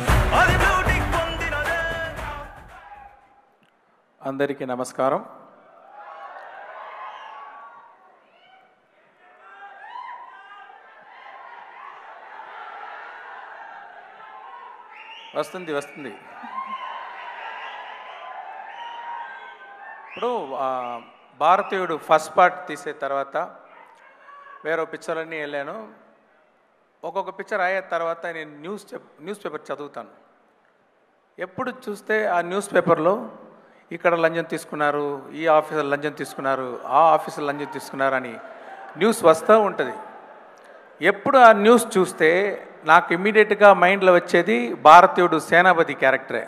అది బ్యూటీ పొందినదే అందరికీ నమస్కారం వస్తుంది వస్తుంది ఇప్పుడు ఆ, భారతీయుడు ఫస్ట్ పార్ట్ తీసే తర్వాత వేరే పిక్చర్లన్నీ వెళ్ళాను ఒక్కొక్క పిక్చర్ అయ్యే తర్వాత నేను న్యూస్ చెప్ న్యూస్ పేపర్ చదువుతాను ఎప్పుడు చూస్తే ఆ న్యూస్ పేపర్లో ఇక్కడ లంచం తీసుకున్నారు ఈ ఆఫీసర్ లంచం తీసుకున్నారు ఆ ఆఫీసర్ లంచం తీసుకున్నారు అని న్యూస్ వస్తూ ఉంటుంది ఎప్పుడు ఆ న్యూస్ చూస్తే నాకు ఇమ్మీడియట్గా మైండ్లో వచ్చేది భారతీయుడు సేనాపతి క్యారెక్టరే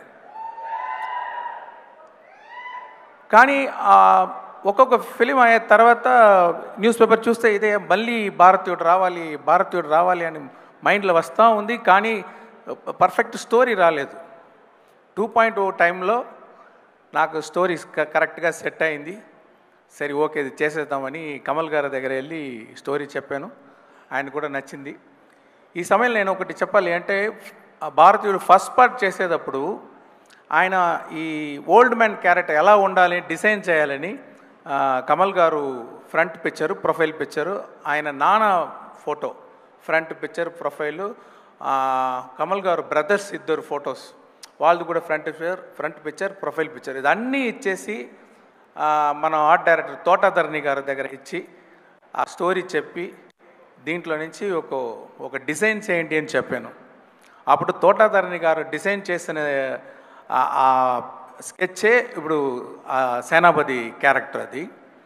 కానీ ఆ ఒక్కొక్క ఫిలిం అయ్యే తర్వాత న్యూస్ పేపర్ చూస్తే ఇదే మళ్ళీ భారతీయుడు రావాలి భారతీయుడు రావాలి అని మైండ్లో వస్తూ ఉంది కానీ పర్ఫెక్ట్ స్టోరీ రాలేదు టూ పాయింట్ ఓ టైంలో నాకు స్టోరీ కరెక్ట్గా సెట్ అయింది సరే ఓకే ఇది చేసేద్దామని కమల్ గారి దగ్గర వెళ్ళి స్టోరీ చెప్పాను ఆయన కూడా నచ్చింది ఈ సమయంలో నేను ఒకటి చెప్పాలి అంటే ఆ భారతీయుడు ఫస్ట్ పార్ట్ చేసేటప్పుడు ఆయన ఈ ఓల్డ్ మ్యాన్ క్యారెక్టర్ ఎలా ఉండాలి డిజైన్ చేయాలని ఆ, కమల్ గారు ఫ్రంట్ పిక్చరు ప్రొఫైల్ పిక్చరు ఆయన నాన్న ఫోటో ఫ్రంట్ పిక్చర్ ప్రొఫైలు ఆ, కమల్ గారు బ్రదర్స్ ఇద్దరు ఫొటోస్ వాళ్ళది కూడా front picture front picture profile picture ఇదన్నీ ఇచ్చేసి ఆ, మన ఆర్ట్ డైరెక్టర్ తోటాధరణి గారి దగ్గర ఇచ్చి ఆ స్టోరీ చెప్పి దీంట్లో నుంచి ఒక ఒక డిజైన్ చేయండి అని చెప్పాను అప్పుడు తోటాధరణి గారు డిజైన్ చేసిన ఆ- ఆ స్కెచ్చే ఇప్పుడు ఆ సేనాపతి క్యారెక్టర్ అది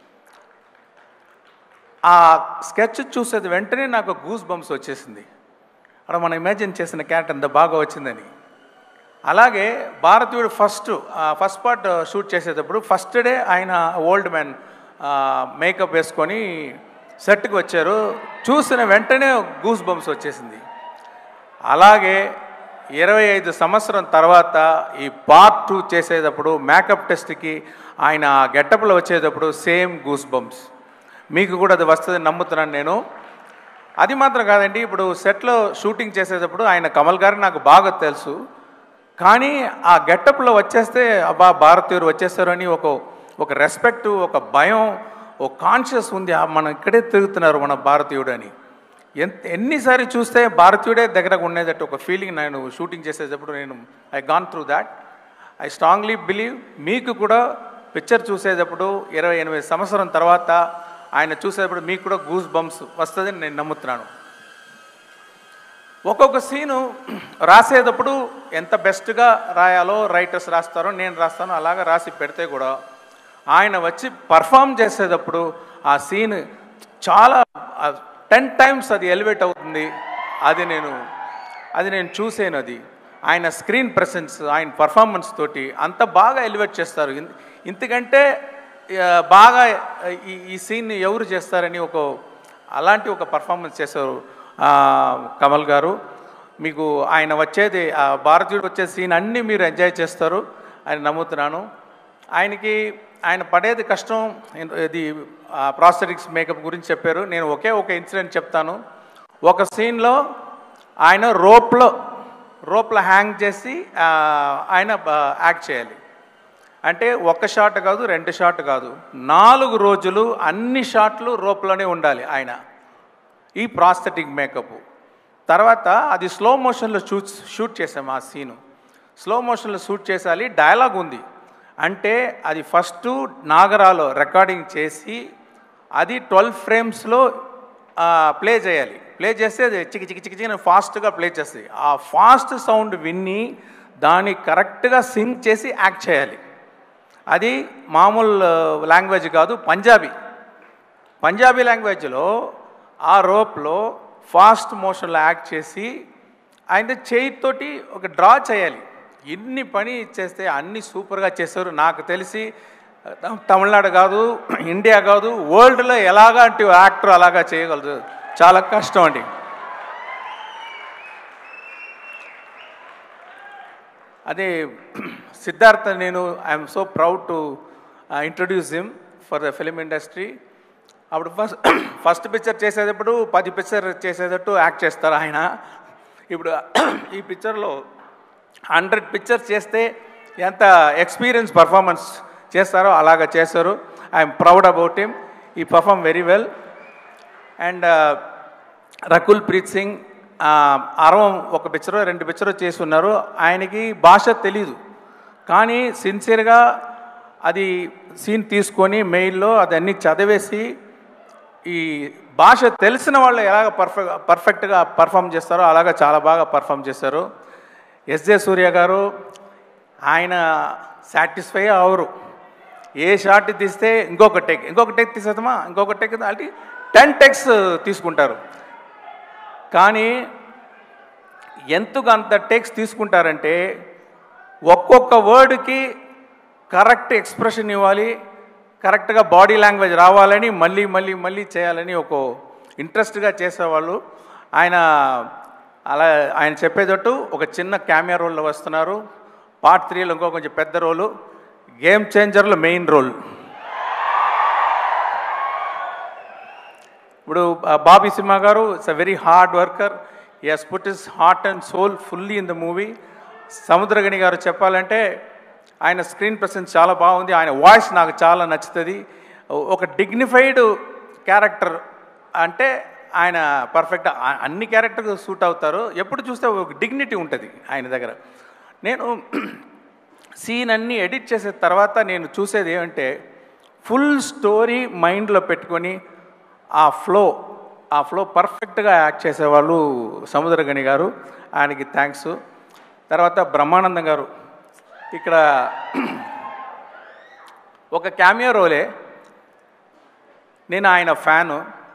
ఆ స్కెచ్ చూసేది వెంటనే నాకు గూస్ బంప్స్ వచ్చేసింది అక్కడ మనం ఇమాజిన్ చేసిన క్యారెక్టర్ ఎంత బాగా వచ్చిందని అలాగే Bharateeyudu first first part shoot చేసేటప్పుడు ఫస్ట్ డే ఆయన ఓల్డ్ మ్యాన్ మేకప్ వేసుకొని సెట్కి వచ్చారు చూసిన వెంటనే గూస్ బంప్స్ వచ్చేసింది అలాగే ఇరవై ఐదు సంవత్సరం తర్వాత ఈ పార్ట్ టూ చేసేటప్పుడు మేకప్ టెస్ట్కి ఆయన గెటప్లో వచ్చేటప్పుడు సేమ్ గూస్ బంప్స్ మీకు కూడా అది వస్తుంది నమ్ముతున్నాను నేను అది మాత్రం కాదండి ఇప్పుడు సెట్లో షూటింగ్ చేసేటప్పుడు ఆయన కమల్ గారు నాకు బాగా తెలుసు కానీ ఆ గెటప్లో వచ్చేస్తే అబ్బా భారతీయులు వచ్చేస్తారు అని ఒక ఒక రెస్పెక్ట్ ఒక భయం ఒక కాన్షియస్ ఉంది ఆ మనం ఇక్కడే తిరుగుతున్నారు మన భారతీయుడు అని ఎంత ఎన్నిసారి చూస్తే భారతీయుడే దగ్గర ఉండేటట్టు ఒక ఫీలింగ్ నేను షూటింగ్ చేసేటప్పుడు నేను I gone through that I strongly believe మీకు కూడా పిక్చర్ చూసేటప్పుడు ఇరవై ఎనిమిది సంవత్సరం తర్వాత ఆయన చూసేటప్పుడు మీకు కూడా గూస్ బంప్స్ వస్తుందని నేను నమ్ముతున్నాను ఒక్కొక్క సీను రాసేటప్పుడు ఎంత బెస్ట్గా రాయాలో రైటర్స్ రాస్తారో నేను రాస్తానో అలాగా రాసి పెడితే కూడా ఆయన వచ్చి పర్ఫామ్ చేసేటప్పుడు ఆ సీన్ చాలా టెన్ టైమ్స్ అది ఎలివేట్ అవుతుంది అది నేను అది నేను చూసాను అది ఆయన స్క్రీన్ ప్రెసెన్స్ ఆయన పర్ఫార్మెన్స్ తోటి అంత బాగా ఎలివేట్ చేస్తారు ఇన్- ఇంతకంటే ఆ, బాగా ఈ ఈ సీన్ ఎవరు చేస్తారని ఒక అలాంటి ఒక పర్ఫార్మెన్స్ చేశారు ఆ, కమల్ గారు మీకు ఆయన వచ్చేది ఆ భారతీయుడు వచ్చే సీన్ అన్నీ మీరు ఎంజాయ్ చేస్తారు అని నమ్ముతున్నాను ఆయనకి ఆయన పడేది కష్టం ఇన్- ఇది ప్రాస్థెటిక్స్ మేకప్ గురించి చెప్పారు నేను ఒకే ఒక ఇన్సిడెంట్ చెప్తాను ఒక సీన్లో ఆయన రోప్లో రోప్లో హ్యాంగ్ చేసి ఆ, ఆయన యాక్ట్ చేయాలి అంటే ఒక్క షాట్ కాదు రెండు షాట్ కాదు నాలుగు రోజులు అన్ని షాట్లు రోప్లోనే ఉండాలి ఆయన ఈ ప్రాస్థెటిక్ మేకప్ తర్వాత అది స్లో మోషన్లో షూట్ షూట్ చేసాం ఆ సీను స్లో మోషన్లో షూట్ చేసాలి డైలాగ్ ఉంది అంటే అది ఫస్ట్ నాగరాలో రికార్డింగ్ చేసి అది ట్వెల్వ్ ఫ్రేమ్స్లో ప్లే చేయాలి ప్లే చేస్తే అది చికి చికి చికి చికి ఫాస్ట్గా ప్లే చేస్తుంది ఆ ఫాస్ట్ సౌండ్ విన్ని దాన్ని కరెక్ట్గా సింక్ చేసి యాక్ట్ చేయాలి అది మామూలు లాంగ్వేజ్ కాదు పంజాబీ పంజాబీ లాంగ్వేజ్లో ఆ రోప్లో ఫాస్ట్ మోషన్లో యాక్ట్ చేసి ఆయన చేయితోటి ఒక డ్రా చేయాలి ఇన్ని పని చేస్తే అన్ని సూపర్గా చేస్తారు నాకు తెలిసి తమిళనాడు కాదు ఇండియా కాదు వరల్డ్లో ఎలాగంటి యాక్టర్ అలాగా చేయగలరు చాలా కష్టం అండి అదే సిద్ధార్థ నేను I'm so proud to introduce him for the film industry అప్పుడు ఫస్ట్ ఫస్ట్ పిక్చర్ చేసేటప్పుడు పది పిక్చర్ చేసేటట్టు యాక్ట్ చేస్తారు ఆయన ఇప్పుడు ఈ పిక్చర్లో హండ్రెడ్ పిక్చర్స్ చేస్తే ఎంత ఎక్స్పీరియన్స్ పర్ఫార్మెన్స్ చేస్తారో అలాగ చేశారు I'm proud about him he perform very well and Rakul Preet Singh ఆ, అరవం ఒక పిక్చరో రెండు పిక్చరో చేసి ఉన్నారు ఆయనకి భాష తెలీదు కానీ సిన్సియర్గా అది సీన్ తీసుకొని మెయిల్లో అదన్నీ చదివేసి ఈ భాష తెలిసిన వాళ్ళు ఎలాగ పర్ఫెక్ట్ పర్ఫెక్ట్గా పర్ఫామ్ చేస్తారో అలాగా చాలా బాగా పర్ఫామ్ చేశారు ఎస్జే సూర్య గారు ఆయన సాటిస్ఫై అవరు ఏ షాట్ తీస్తే ఇంకొక టెక్ ఇంకొక టెక్ తీసేద్దామా ఇంకొక టెక్ అంటే టెన్ టెక్స్ తీసుకుంటారు కానీ ఎంతగా అంత టెక్స్ తీసుకుంటారంటే ఒక్కొక్క వర్డ్కి కరెక్ట్ ఎక్స్ప్రెషన్ ఇవ్వాలి కరెక్ట్గా బాడీ లాంగ్వేజ్ రావాలని మళ్ళీ మళ్ళీ మళ్ళీ చేయాలని ఒక ఇంట్రెస్ట్గా చేసేవాళ్ళు ఆయన అలా ఆయన చెప్పేటట్టు ఒక చిన్న క్యామియా రోల్లో వస్తున్నారు పార్ట్ త్రీలో ఇంకో కొంచెం పెద్ద రోలు గేమ్ చేంజర్లో మెయిన్ రోల్ ఇప్పుడు ఆ, బాబీ సింహ గారు it's a very hard worker he has put his heart and soul fully in the movie Samuthirakani గారు చెప్పాలంటే ఆయన స్క్రీన్ ప్రెసెన్స్ చాలా బాగుంది ఆయన వాయిస్ నాకు చాలా నచ్చుతుంది ఒక డిగ్నిఫైడ్ క్యారెక్టర్ అంటే ఆయన పర్ఫెక్ట్ అన్ని క్యారెక్టర్ సూట్ అవుతారు ఎప్పుడు చూస్తే ఒక డిగ్నిటీ ఉంటుంది ఆయన దగ్గర నేను సీన్ అన్నీ ఎడిట్ చేసిన తర్వాత నేను చూసేది ఏమంటే ఫుల్ స్టోరీ మైండ్లో పెట్టుకొని ఆ ఫ్లో ఆ ఫ్లో పర్ఫెక్ట్గా యాక్ట్ చేసేవాళ్ళు సముద్రగని గారు ఆయనకి థ్యాంక్స్ తర్వాత బ్రహ్మానందం గారు ఇక్కడ ఒక క్యామియో రోలే నేను ఆయన ఫ్యాను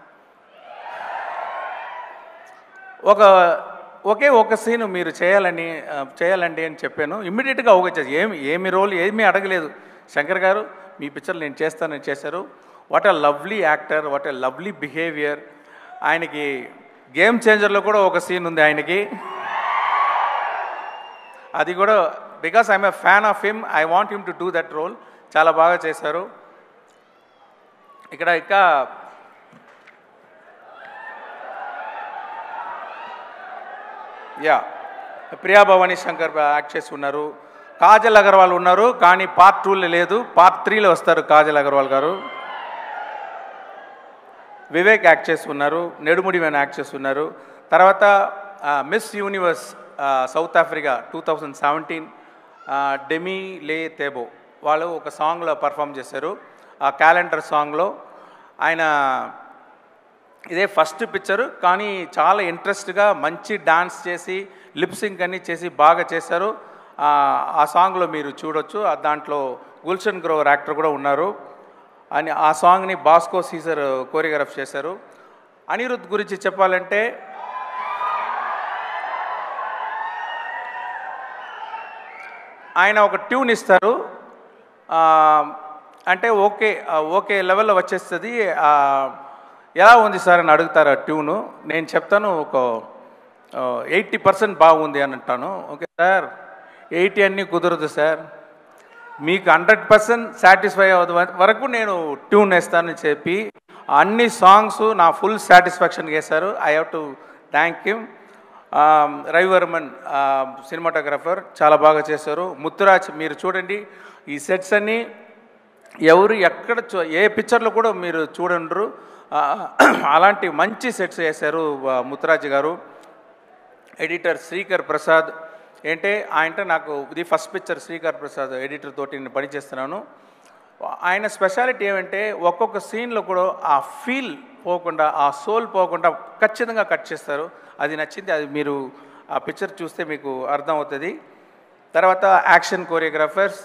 ఒక ఒకే ఒక సీన్ మీరు చేయాలని ఆ, చేయాలండి అని చెప్పాను ఇమ్మీడియట్గా ఒక చేసి ఏమి ఏమి రోల్ ఏమీ అడగలేదు శంకర్ గారు మీ పిక్చర్ నేను చేస్తానని చేశారు what a lovely actor what a lovely behaviour ఆయనకి గేమ్ చేంజర్లో కూడా ఒక సీన్ ఉంది ఆయనకి అది కూడా because I'm a fan of him I want him to do that role చాలా బాగా చేశారు ఇక్కడ ఇంకా యా ప్రియా భవానీ శంకర్ యాక్ట్ చేసి ఉన్నారు కాజల్ అగర్వాల్ ఉన్నారు కానీ పార్ట్ టూలో లేదు పార్ట్ త్రీలో వస్తారు కాజల్ అగర్వాల్ గారు వివేక్ యాక్ట్ చేసి ఉన్నారు నెడుముడి వేణు యాక్ట్ చేసి ఉన్నారు తర్వాత Miss Universe South Africa two thousand seventeen Demi Leigh తేబో వాళ్ళు ఒక సాంగ్లో పర్ఫామ్ చేశారు ఆ క్యాలెండర్ సాంగ్లో ఆయన ఇదే ఫస్ట్ పిక్చర్ కానీ చాలా ఇంట్రెస్ట్గా మంచి డాన్స్ చేసి లిప్సింగ్ అన్ని చేసి బాగా చేశారు ఆ, ఆ సాంగ్లో మీరు చూడొచ్చు ఆ దాంట్లో గుల్షన్ గ్రోవర్ యాక్టర్ కూడా ఉన్నారు అని ఆ సాంగ్ని బాస్కో సీజర్ కోరియోగ్రాఫ్ చేశారు అనిరుద్ గురించి చెప్పాలంటే ఆయన ఒక ట్యూన్ ఇస్తారు ఆ, అంటే ఓకే ఆ, ఓకే లెవెల్లో వచ్చేస్తుంది ఆ, ఎలా ఉంది సార్ అని అడుగుతారు ఆ ట్యూను నేను చెప్తాను ఒక ఎయిటీ పర్సెంట్ బాగుంది అని అంటాను ఓకే సార్ ఎయిటీ అన్నీ కుదరదు సార్ మీకు హండ్రెడ్ పర్సెంట్ సాటిస్ఫై అవ్వదు వరకు నేను ట్యూన్ వేస్తానని చెప్పి అన్ని సాంగ్స్ నా ఫుల్ సాటిస్ఫాక్షన్ చేశారు I have to thank you Ravi Varman cinematographer చాలా బాగా చేశారు ముత్తురాజ్ మీరు చూడండి ఈ సెట్స్ అన్నీ ఎవరు ఎక్కడ చూ- ఏ పిక్చర్లో కూడా మీరు చూడండ్రు ఆ, అలాంటి మంచి సెట్స్ వేశారు ఆ, ముత్తురాజ్ గారు ఎడిటర్ శ్రీకర్ ప్రసాద్ ఏంటే ఆయనంటే నాకు ఇది first picture Sreekar Prasad editor తోటి నేను పనిచేస్తున్నాను ఆయన స్పెషాలిటీ ఏమంటే ఒక్కొక్క సీన్లో కూడా ఆ ఫీల్ పోకుండా ఆ సోల్ పోకుండా ఖచ్చితంగా కట్ చేస్తారు అది నచ్చింది అది మీరు ఆ పిక్చర్ చూస్తే మీకు అర్థం అవుతుంది తర్వాత action choreographers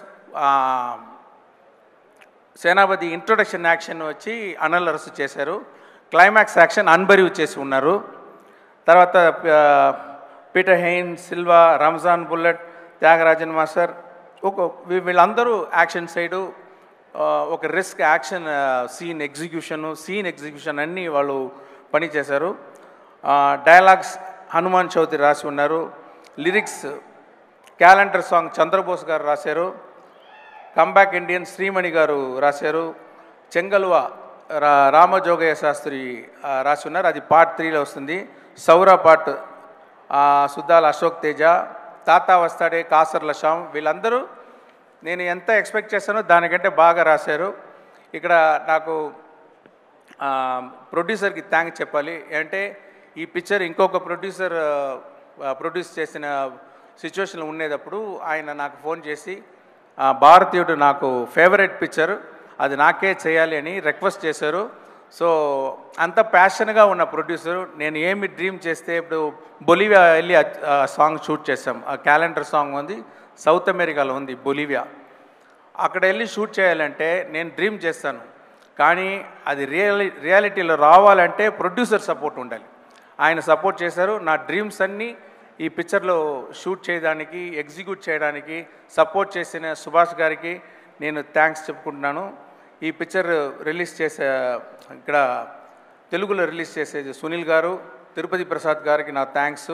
Senapathi introduction action వచ్చి అనల్ అరసు చేశారు క్లైమాక్స్ యాక్షన్ అన్బరివ్ చేసి ఉన్నారు తర్వాత ఆ, పీటర్ హెయిన్ సిల్వా రంజాన్ బుల్లెట్ త్యాగరాజన్ మాస్టర్ ఒక వీ- వీళ్ళందరూ యాక్షన్ సైడు ఆ, ఒక risk action scene execution scene execution అన్నీ వాళ్ళు పని చేశారు ఆ, డైలాగ్స్ హనుమాన్ చౌదరి రాసి ఉన్నారు లిరిక్స్ క్యాలెండర్ సాంగ్ చంద్రబోస్ గారు రాశారు కంబ్యాక్ ఇండియన్ శ్రీమణి గారు రాశారు చెంగల్వ రా రామజోగయ్య శాస్త్రి ఆ, రాసి ఉన్నారు అది పార్ట్ త్రీలో వస్తుంది సౌర పార్ట్ ఆ, సుద్దాల అశోక్ తేజ తాత వస్తాడే కాసర్ల శ్యామ్ వీళ్ళందరూ నేను ఎంత ఎక్స్పెక్ట్ చేశానో దానికంటే బాగా రాశారు ఇక్కడ నాకు ఆ, ప్రొడ్యూసర్కి థ్యాంక్ చెప్పాలి అంటే ఈ పిక్చర్ ఇంకొక ప్రొడ్యూసర్ ఆ, ప్రొడ్యూస్ చేసిన సిచ్యువేషన్ ఉండేటప్పుడు ఆయన నాకు ఫోన్ చేసి ఆ, భారతీయుడు నాకు ఫేవరెట్ పిక్చర్ అది నాకే చేయాలి అని రిక్వెస్ట్ చేశారు సో అంత ప్యాషన్గా ఉన్న ప్రొడ్యూసర్ నేను ఏమి డ్రీమ్ చేస్తే ఇప్పుడు బొలివియా వెళ్ళి ఆ సాంగ్ షూట్ చేసాం ఆ క్యాలెండర్ సాంగ్ ఉంది సౌత్ అమెరికాలో ఉంది బొలివియా అక్కడ వెళ్ళి షూట్ చేయాలంటే నేను డ్రీమ్ చేస్తాను కానీ అది రియలి రియాలిటీలో రావాలంటే ప్రొడ్యూసర్ సపోర్ట్ ఉండాలి ఆయన సపోర్ట్ చేశారు నా డ్రీమ్స్ అన్నీ ఈ పిక్చర్లో షూట్ చేయడానికి ఎగ్జిక్యూట్ చేయడానికి సపోర్ట్ చేసిన సుభాష్ గారికి నేను థ్యాంక్స్ చెప్పుకుంటున్నాను ఈ పిక్చర్ రిలీజ్ చేసే ఇక్కడ తెలుగులో రిలీజ్ చేసేది సునీల్ గారు తిరుపతి ప్రసాద్ గారికి నా థ్యాంక్స్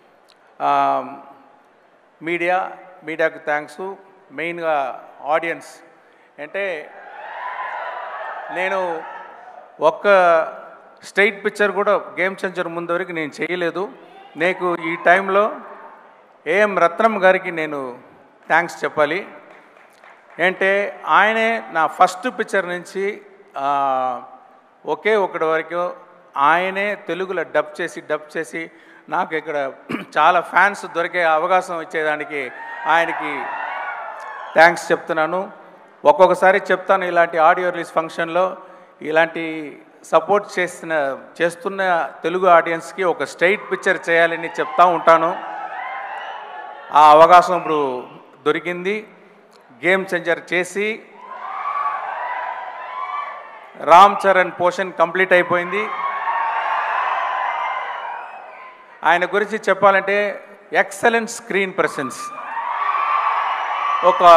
మీడియా మీడియాకు థ్యాంక్స్ మెయిన్గా ఆడియన్స్ అంటే నేను ఒక్క స్ట్రైట్ పిక్చర్ కూడా గేమ్ చేంజర్ ముందు వరకు నేను చేయలేదు నీకు ఈ టైంలో ఏఎం రత్నం గారికి నేను థ్యాంక్స్ చెప్పాలి ఏంటే ఆయనే నా ఫస్ట్ పిక్చర్ నుంచి ఆ, ఒకే ఒకటి వరకు ఆయనే తెలుగులో డబ్ చేసి డబ్ చేసి నాకు ఇక్కడ చాలా ఫ్యాన్స్ దొరికే అవకాశం ఇచ్చేదానికి ఆయనకి థ్యాంక్స్ చెప్తున్నాను ఒక్కొక్కసారి చెప్తాను ఇలాంటి ఆడియో రిలీజ్ ఫంక్షన్లో ఇలాంటి సపోర్ట్ చేసిన చేస్తున్న తెలుగు ఆడియన్స్కి ఒక స్ట్రైట్ పిక్చర్ చేయాలని చెప్తా ఉంటాను ఆ అవకాశం ఇప్పుడు దొరికింది గేమ్ చేంజర్ చేసి రామ్ చరణ్ పోషన్ కంప్లీట్ అయిపోయింది ఆయన గురించి చెప్పాలంటే ఎక్సలెంట్ స్క్రీన్ ప్రెసెన్స్ ఒక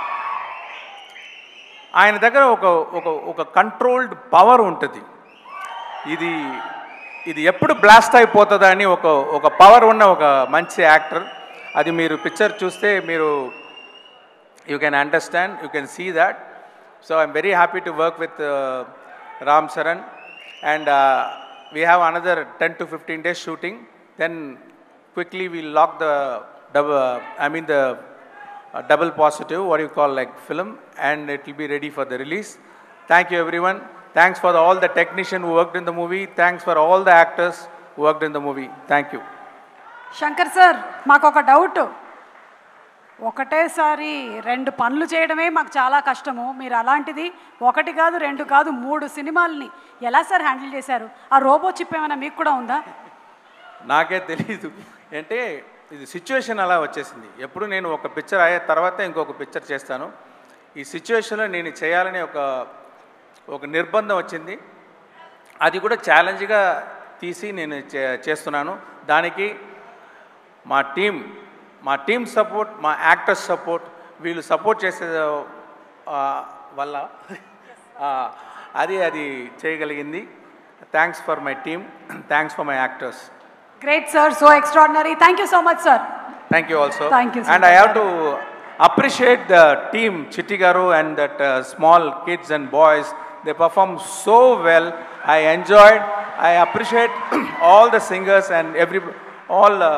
ఆయన దగ్గర ఒక ఒక ఒక కంట్రోల్డ్ పవర్ ఉంటుంది ఇది ఇది ఎప్పుడు బ్లాస్ట్ అయిపోతుందా అని ఒక ఒక పవర్ ఉన్న ఒక మంచి యాక్టర్ అది మీరు పిక్చర్ చూస్తే మీరు you can understand you can see that so I'm very happy to work with Ram Charan and we have another ten to fifteen days shooting then quickly we lock the dub I mean the double positive, what you call like film, and it will be ready for the release. Thank you, everyone. Thanks for the, all the technicians who worked in the movie. Thanks for all the actors who worked in the movie. Thank you. Shankar sir మాకు ఒక doubt ఒకటేసారి రెండు పనులు చేయడమే మాకు చాలా కష్టము మీరు అలాంటిది ఒకటి కాదు రెండు కాదు మూడు సినిమాల్ని ఎలా సార్ హ్యాండిల్ చేశారు ఆ రోబో చిప్ ఏమైనా మీకు కూడా ఉందా నాకే తెలియదు అంటే ఇది సిచ్యువేషన్ అలా వచ్చేసింది ఎప్పుడు నేను ఒక పిక్చర్ అయ్యే తర్వాత ఇంకొక పిక్చర్ చేస్తాను ఈ సిచ్యువేషన్లో నేను చేయాలని ఒక ఒక నిర్బంధం వచ్చింది అది కూడా ఛాలెంజ్గా తీసి నేను చే- చేస్తున్నాను దానికి మా టీం మా టీం సపోర్ట్ మా యాక్టర్స్ సపోర్ట్ వీళ్ళు సపోర్ట్ చేసే ఆ, వల్ల ఆ, అది అది చేయగలిగింది thanks for my team thanks for my actors great sir so extraordinary thank you so much sir Thank you also. Thank you, sir. And I have to appreciate the team, Chitti Garu and that uh, small kids and boys. They perform so well. I enjoyed. I appreciate all the singers and every all uh,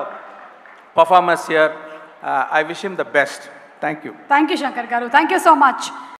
performers here. Uh, I wish him the best. Thank you. Thank you Shankar గారు thank you so much